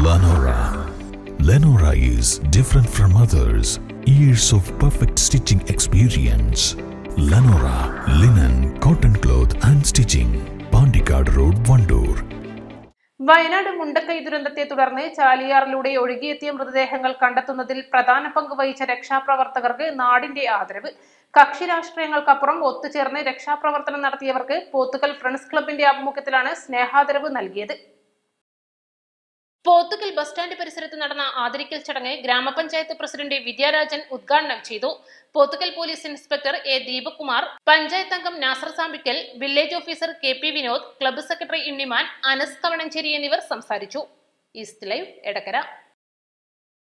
Lenora. Lenora is different from others. Years of perfect stitching experience. Lenora linen, cotton cloth and stitching. Pandikad Road, Vandoor. Wayanad Mundakkai ദുരന്തത്തെ തുടർന്ന് ചാലിയാറിലൂടെ ഒഴുകിയെത്തിയ മൃതദേഹങ്ങൾ കണ്ടെത്തുന്നതിൽ പ്രധാന പങ്ക് വഹിച്ച രക്ഷാപ്രവർത്തകർക്ക് നാടിന്റെ ആദരവ് കക്ഷി രാഷ്ട്രീയങ്ങൾക്കപ്പുറം ഒത്തുചേർന്ന് രക്ഷാപ്രവർത്തനം നടത്തിയവർക്ക് പോത്തുകൽ ഫ്രണ്ട്സ് ക്ലബിന്റെ ആഭിമുഖ്യത്തിലാണ് സ്നേഹാദരവ് നൽകിയത് പോത്തുകൽ ബസ് സ്റ്റാൻഡ് പരിസരത്ത് നടന്ന ആദരിക്കൽ ചടങ്ങ് ഗ്രാമപഞ്ചായത്ത് പ്രസിഡന്റ് വിദ്യാരാജൻ ഉദ്ഘാടനം ചെയ്തു Pothukal police inspector A Deepakumar panchayat അംഗം Nasar Sampikkal village officer K P Vinod club secretary ഇണ്ണിമാൻ അനസ് കവണഞ്ചേരി എന്നിവർ സംസാരിച്ചു ഈസ്റ്റ് ലൈവ് എടക്കര